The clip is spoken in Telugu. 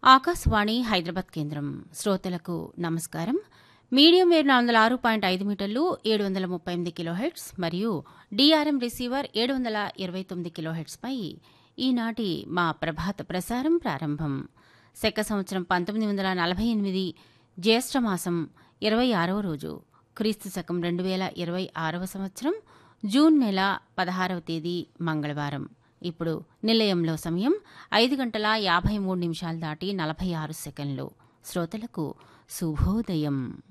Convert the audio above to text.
ఆకాశవాణి హైదరాబాద్ కేంద్రం శ్రోతలకు నమస్కారం మీడియం వేవ్ నాలుగు వందల ఆరు పాయింట్ ఐదు మీటర్లు ఏడు వందల ముప్పై ఎనిమిది కిలోహెట్స్ మరియు డిఆర్ఎం రిసీవర్ ఏడు వందల ఇరవై తొమ్మిది కిలోహెట్స్పై ఈనాటి మా ప్రభాత ప్రసారం ప్రారంభం శక సంవత్సరం పంతొమ్మిది వందల నలభై ఎనిమిది జ్యేష్ఠమాసం ఇరవై ఆరవ రోజు క్రీస్తు శకం రెండు వేల ఇరవై ఆరవ సంవత్సరం జూన్ నెల పదహారవ తేదీ మంగళవారం ఇప్పుడు నిలయంలో సమయం ఐదు గంటల యాభై మూడు నిమిషాలు దాటి నలభై ఆరు సెకండ్లు శ్రోతలకు శుభోదయం